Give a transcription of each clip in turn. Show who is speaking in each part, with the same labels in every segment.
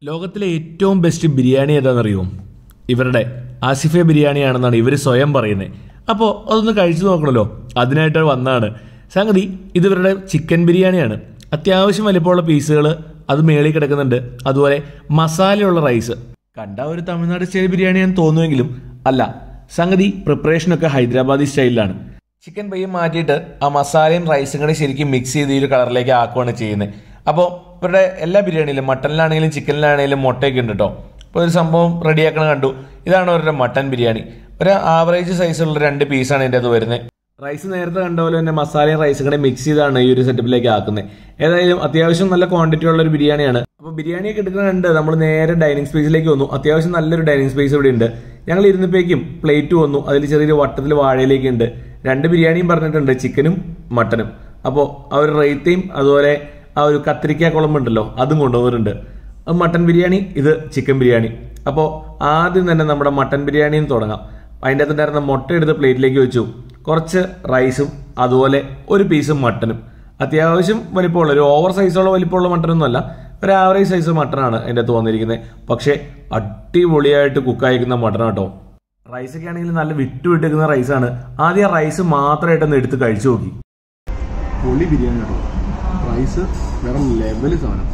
Speaker 1: ലോകത്തിലെ ഏറ്റവും ബെസ്റ്റ് ബിരിയാണി ഏതാണെന്നറിയോ ഇവരുടെ ആസിഫെ ബിരിയാണിയാണെന്നാണ് ഇവർ സ്വയം പറയുന്നത് അപ്പോൾ അതൊന്ന് കഴിച്ചു നോക്കണമല്ലോ അതിനായിട്ട് വന്നതാണ് സംഗതി ഇത് ഇവരുടെ ചിക്കൻ ബിരിയാണിയാണ് അത്യാവശ്യം വലിപ്പമുള്ള പീസുകൾ അത് മേളിൽ കിടക്കുന്നുണ്ട് അതുപോലെ മസാലയുള്ള റൈസ് കണ്ട ഒരു തമിഴ്നാട് സ്റ്റൈൽ ബിരിയാണിയാണെന്ന് തോന്നുമെങ്കിലും അല്ല സംഗതി പ്രിപ്പറേഷനൊക്കെ ഹൈദരാബാദി സ്റ്റൈലിലാണ് ചിക്കൻ പയ്യെ മാറ്റിയിട്ട് ആ മസാലയും റൈസും കൂടെ ശരിക്കും മിക്സ് ചെയ്ത് ഈ ഒരു കളറിലേക്ക് ആക്കുകയാണ് ചെയ്യുന്നത് അപ്പോൾ ഇവരുടെ എല്ലാ ബിരിയാണിയിലും മട്ടനിലാണെങ്കിലും ചിക്കനിലാണെങ്കിലും മുട്ടയൊക്കെ ഉണ്ട് കേട്ടോ അപ്പോൾ ഒരു സംഭവം റെഡിയാക്കണ കണ്ടു ഇതാണ് അവരുടെ മട്ടൻ ബിരിയാണി ഒരു ആവറേജ് സൈസുള്ള രണ്ട് പീസാണ് ഇതിൻ്റെ അത് വരുന്നത് റൈസ് നേരത്തെ കണ്ട പോലെ തന്നെ മസാലയും റൈസും കൂടെ മിക്സ് ചെയ്താണ് ഈ ഒരു സെറ്റപ്പിലേക്ക് ആക്കുന്നത് ഏതായാലും അത്യാവശ്യം നല്ല ക്വാണ്ടിറ്റി ഉള്ള ഒരു ബിരിയാണിയാണ് അപ്പോൾ ബിരിയാണിയൊക്കെ എടുക്കുന്നുണ്ട് നമ്മൾ നേരെ ഡൈനിങ് സ്പേസിലേക്ക് വന്നു അത്യാവശ്യം നല്ലൊരു ഡൈനിങ് സ്പേസ് ഇവിടെ ഉണ്ട് ഞങ്ങൾ ഇരുന്നപ്പോഴേക്കും പ്ലേറ്റ് വന്നു അതിൽ ചെറിയൊരു വട്ടത്തിൽ വാഴയിലേക്ക് ഉണ്ട് രണ്ട് ബിരിയാണിയും പറഞ്ഞിട്ടുണ്ട് ചിക്കനും മട്ടനും അപ്പോൾ ആ ഒരു റേറ്റയും അതുപോലെ ആ ഒരു കത്തിരിക്ക കുളമ്പുണ്ടല്ലോ അതും കൊണ്ടുവന്നിട്ടുണ്ട് അത് മട്ടൻ ബിരിയാണി ഇത് ചിക്കൻ ബിരിയാണി അപ്പോൾ ആദ്യം തന്നെ നമ്മുടെ മട്ടൻ ബിരിയാണിയും തുടങ്ങാം അതിൻ്റെ അകത്തുണ്ടായിരുന്ന മുട്ട എടുത്ത് പ്ലേറ്റിലേക്ക് വെച്ചു കുറച്ച് റൈസും അതുപോലെ ഒരു പീസും മട്ടനും അത്യാവശ്യം വലിപ്പമുള്ള ഒരു ഓവർ സൈസുള്ള വലിപ്പമുള്ള മട്ടനൊന്നുമല്ല ഒരു ആവറേജ് സൈസ് മട്ടനാണ് എൻ്റെ അകത്ത് വന്നിരിക്കുന്നത് പക്ഷേ അടിപൊളിയായിട്ട് കുക്കായിരിക്കുന്ന മട്ടൻ കേട്ടോ റൈസൊക്കെ ആണെങ്കിൽ നല്ല വിട്ടു വിട്ടിരിക്കുന്ന റൈസാണ് ആദ്യം ആ റൈസ് മാത്രമായിട്ടൊന്ന് എടുത്ത് കഴിച്ചു നോക്കി
Speaker 2: പൊളി ബിരിയാണി കേട്ടോ റൈസ് വേറെ ലെവൽ സാധനം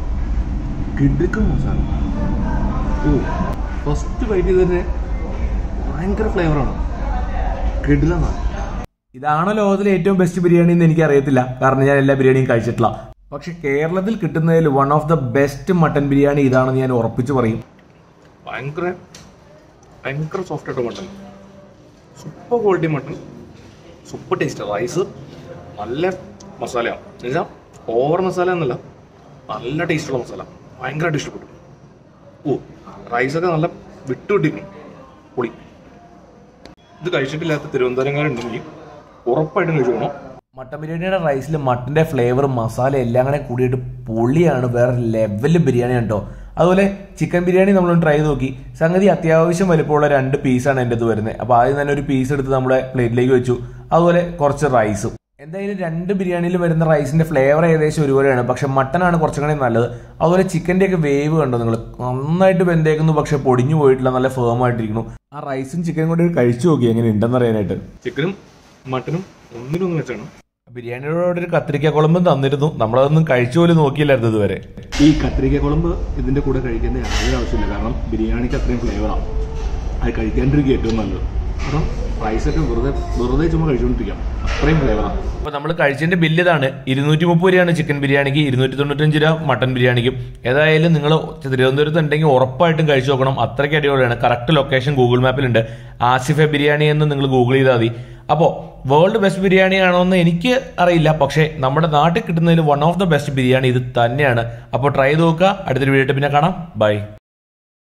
Speaker 2: കിടുക്കും മസാല ഓ ഫസ്റ്റ് ബൈറ്റ് ചെയ്ത് തന്നെ ഭയങ്കര ഫ്ലേവറാണ് കിടിലാണ്
Speaker 1: ഇതാണോ ലോകത്തിലെ ഏറ്റവും ബെസ്റ്റ് ബിരിയാണി എന്ന് എനിക്ക് അറിയത്തില്ല കാരണം ഞാൻ എല്ലാ ബിരിയാണിയും കഴിച്ചിട്ടില്ല പക്ഷെ കേരളത്തിൽ കിട്ടുന്നതിൽ one of the best mutton biryani ഇതാണെന്ന് ഞാൻ ഉറപ്പിച്ചു പറയും
Speaker 2: ഭയങ്കര ഭയങ്കര സോഫ്റ്റ് ആയിട്ട് mutton super quality mutton super taste rice നല്ല മസാലയാണ് എന്നുവെച്ചാൽ ഓവർ മസാല എന്നല്ല നല്ല ടേസ്റ്റുള്ള മസാല ഭയങ്കരമായിട്ട് ഇഷ്ടപ്പെട്ടു ഓ റൈസൊക്കെ നല്ല വിട്ടുവിട്ടിരിക്കും പൊളി ഇത് കഴിച്ചിട്ടില്ലാത്ത തിരുവനന്തപുരംകാരുണ്ടെങ്കിൽ ഉറപ്പായിട്ടും കഴിച്ചു പോകണം
Speaker 1: മട്ടൻ ബിരിയാണിയുടെ റൈസിൽ മട്ടന്റെ ഫ്ലേവർ മസാല എല്ലാം കൂടെ കൂടിയിട്ട് പൊളിയാണ് വേറെ ലെവലിൽ ബിരിയാണി കേട്ടോ അതുപോലെ ചിക്കൻ ബിരിയാണി നമ്മൾ ട്രൈ ചെയ്ത് നോക്കി സംഗതി അത്യാവശ്യം വലിപ്പമുള്ള രണ്ട് പീസാണ് എൻ്റെ ഇത് വരുന്നത് അപ്പോൾ ആദ്യം തന്നെ ഒരു പീസ് എടുത്ത് നമ്മുടെ പ്ലേറ്റിലേക്ക് വെച്ചു അതുപോലെ കുറച്ച് റൈസും എന്തായാലും രണ്ട് ബിരിയാണിയിൽ വരുന്ന റൈസിന്റെ ഫ്ലേവർ ഏകദേശം ഒരുപോലെയാണ് പക്ഷെ മട്ടനാണ് കുറച്ചും കൂടി നല്ലത് അതുപോലെ ചിക്കൻ്റെ ഒക്കെ വേവ് കണ്ടോ നിങ്ങൾ നന്നായിട്ട് വെന്തേക്കുന്നു പക്ഷെ പൊടിഞ്ഞു പോയിട്ടില്ല നല്ല ഫേം ആയിട്ടിരിക്കുന്നു ആ റൈസും ചിക്കനും കൂടി കഴിച്ചു നോക്കി എങ്ങനെ ഉണ്ടെന്ന് അറിയാനായിട്ട്
Speaker 2: ചിക്കനും മട്ടനും ഒന്നിനൊന്നും വെച്ചാണ്
Speaker 1: ബിരിയാണിയോട് ഒരു കത്തിരിക്ക കുളമ്പും തന്നിരുന്നു നമ്മളതൊന്നും കഴിച്ചു പോലും നോക്കിയില്ലായിരുന്നു ഇതുവരെ
Speaker 2: ഈ കത്തിരിക്ക കുളമ്പ് ഇതിന്റെ കൂടെ കഴിക്കേണ്ട യാതൊരു ആവശ്യമില്ല കാരണം ബിരിയാണിക്ക് അത്രയും ഫ്ലേവറാണ് അത് കഴിക്കാണ്ടിരിക്കുക ഏറ്റവും നല്ലത് അപ്പം റൈസൊക്കെ വെറുതെ വെറുതെ ചുമ്മാ കഴിച്ചുകൊണ്ടിരിക്കാം അത്രയും ഫ്ലേവറാണ്
Speaker 1: അപ്പൊ നമ്മൾ കഴിച്ചതിന്റെ ബില്ല് ഇതാണ് ഇരുന്നൂറ്റി മുപ്പത് രൂപയാണ് ചിക്കൻ ബിരിയാണിക്ക് ഇരുന്നൂറ്റി തൊണ്ണൂറ്റഞ്ച് രൂപ മട്ടൻ ബിരിയാണിക്കും ഏതായാലും നിങ്ങൾ തിരുവനന്തപുരത്ത് ഉണ്ടെങ്കിൽ ഉറപ്പായിട്ടും കഴിച്ചു നോക്കണം അത്രയ്ക്ക് അടിപൊളിയാണ് കറക്റ്റ് ലൊക്കേഷൻ ഗൂഗിൾ മാപ്പിലുണ്ട് ആസിഫെ ബിരിയാണി എന്ന് നിങ്ങൾ ഗൂഗിൾ ചെയ്താൽ മതി അപ്പോൾ വേൾഡ് ബെസ്റ്റ് ബിരിയാണി ആണോ എന്ന് എനിക്ക് അറിയില്ല പക്ഷേ നമ്മുടെ നാട്ടിൽ കിട്ടുന്നതിൽ one of the best biryani ഇത് തന്നെയാണ് അപ്പോൾ ട്രൈ ചെയ്ത് നോക്കുക അടുത്തൊരു വീഡിയോ പിന്നെ കാണാം ബൈ